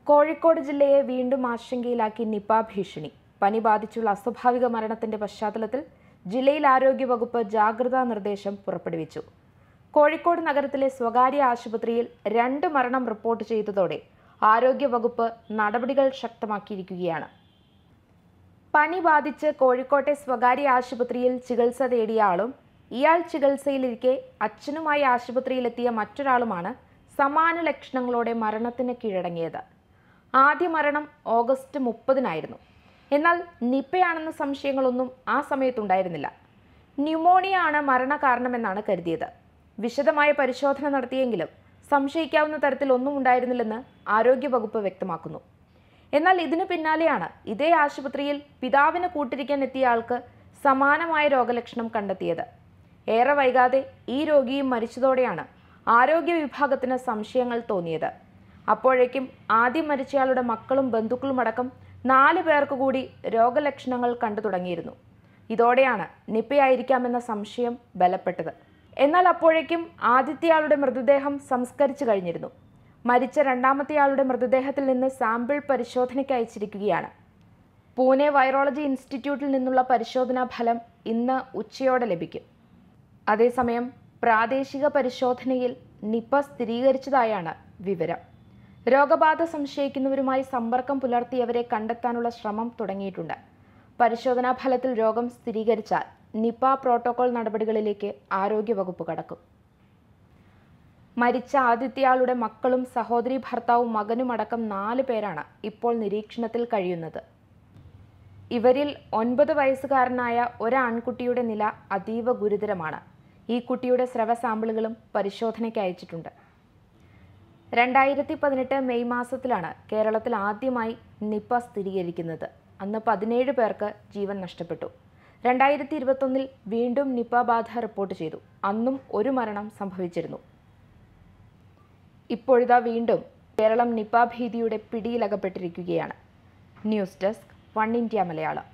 കോഴിക്കോട് ജില്ലയെ വീണ്ടും ആശങ്കയിലാക്കി നിപ ഭീഷണി പനി ബാധിച്ചുള്ള അസ്വാഭാവിക മരണത്തിന്റെ പശ്ചാത്തലത്തിൽ ജില്ലയിൽ ആരോഗ്യവകുപ്പ് ജാഗ്രതാ നിർദ്ദേശം പുറപ്പെടുവിച്ചു കോഴിക്കോട് നഗരത്തിലെ സ്വകാര്യ ആശുപത്രിയിൽ രണ്ട് മരണം റിപ്പോർട്ട് ചെയ്തതോടെ ആരോഗ്യവകുപ്പ് നടപടികൾ ശക്തമാക്കിയിരിക്കുകയാണ് പനി ബാധിച്ച് കോഴിക്കോട്ടെ സ്വകാര്യ ആശുപത്രിയിൽ ചികിത്സ തേടിയ ആളും ഇയാൾ ചികിത്സയിലിരിക്കെ അച്ഛനുമായി ആശുപത്രിയിലെത്തിയ മറ്റൊരാളുമാണ് സമാന ലക്ഷണങ്ങളോടെ മരണത്തിന് കീഴടങ്ങിയത് ആദ്യ മരണം ഓഗസ്റ്റ് മുപ്പതിനായിരുന്നു എന്നാൽ നിപ്പയാണെന്ന സംശയങ്ങളൊന്നും ആ സമയത്തുണ്ടായിരുന്നില്ല ന്യൂമോണിയ ആണ് മരണകാരണമെന്നാണ് കരുതിയത് വിശദമായ പരിശോധന നടത്തിയെങ്കിലും സംശയിക്കാവുന്ന തരത്തിൽ ഒന്നും ഉണ്ടായിരുന്നില്ലെന്ന് ആരോഗ്യവകുപ്പ് വ്യക്തമാക്കുന്നു എന്നാൽ ഇതിനു പിന്നാലെയാണ് ഇതേ ആശുപത്രിയിൽ പിതാവിന് കൂട്ടിരിക്കാൻ എത്തിയ ആൾക്ക് സമാനമായ രോഗലക്ഷണം കണ്ടെത്തിയത് ഏറെ വൈകാതെ ഈ രോഗിയും മരിച്ചതോടെയാണ് ആരോഗ്യ വിഭാഗത്തിന് സംശയങ്ങൾ തോന്നിയത് അപ്പോഴേക്കും ആദ്യം മരിച്ചയാളുടെ മക്കളും ബന്ധുക്കളും അടക്കം നാല് പേർക്ക് കൂടി രോഗലക്ഷണങ്ങൾ കണ്ടു തുടങ്ങിയിരുന്നു ഇതോടെയാണ് നിപ്പയായിരിക്കാമെന്ന സംശയം ബലപ്പെട്ടത് എന്നാൽ അപ്പോഴേക്കും ആദ്യത്തെയാളുടെ മൃതദേഹം സംസ്കരിച്ചു കഴിഞ്ഞിരുന്നു മരിച്ച രണ്ടാമത്തെയാളുടെ മൃതദേഹത്തിൽ നിന്ന് സാമ്പിൾ പരിശോധനയ്ക്ക് അയച്ചിരിക്കുകയാണ് പൂനെ വൈറോളജി ഇൻസ്റ്റിറ്റ്യൂട്ടിൽ നിന്നുള്ള പരിശോധനാ ഫലം ഇന്ന് ഉച്ചയോടെ ലഭിക്കും അതേസമയം പ്രാദേശിക പരിശോധനയിൽ നിപ സ്ഥിരീകരിച്ചതായാണ് വിവരം രോഗബാധ സംശയിക്കുന്നവരുമായി സമ്പർക്കം പുലർത്തിയവരെ കണ്ടെത്താനുള്ള ശ്രമം തുടങ്ങിയിട്ടുണ്ട് പരിശോധനാ ഫലത്തിൽ രോഗം സ്ഥിരീകരിച്ചാൽ നിപ പ്രോട്ടോകോൾ നടപടികളിലേക്ക് ആരോഗ്യവകുപ്പ് കടക്കും മരിച്ച ആദ്യത്തെയാളുടെ മക്കളും സഹോദരി ഭർത്താവും മകനും അടക്കം നാല് പേരാണ് ഇപ്പോൾ നിരീക്ഷണത്തിൽ കഴിയുന്നത് ഇവരിൽ ഒൻപത് വയസ്സുകാരനായ ഒരു ആൺകുട്ടിയുടെ നില അതീവ ഗുരുതരമാണ് ഈ കുട്ടിയുടെ സ്രവ സാമ്പിളുകളും പരിശോധനയ്ക്ക് അയച്ചിട്ടുണ്ട് രണ്ടായിരത്തി പതിനെട്ട് മെയ് മാസത്തിലാണ് കേരളത്തിൽ ആദ്യമായി നിപ സ്ഥിരീകരിക്കുന്നത് അന്ന് പതിനേഴ് പേർക്ക് ജീവൻ നഷ്ടപ്പെട്ടു രണ്ടായിരത്തി ഇരുപത്തൊന്നിൽ വീണ്ടും നിപ ബാധ റിപ്പോർട്ട് ചെയ്തു അന്നും ഒരു മരണം സംഭവിച്ചിരുന്നു ഇപ്പോഴിതാ വീണ്ടും കേരളം നിപ ഭീതിയുടെ പിടിയിലകപ്പെട്ടിരിക്കുകയാണ് news desk one India Malayalam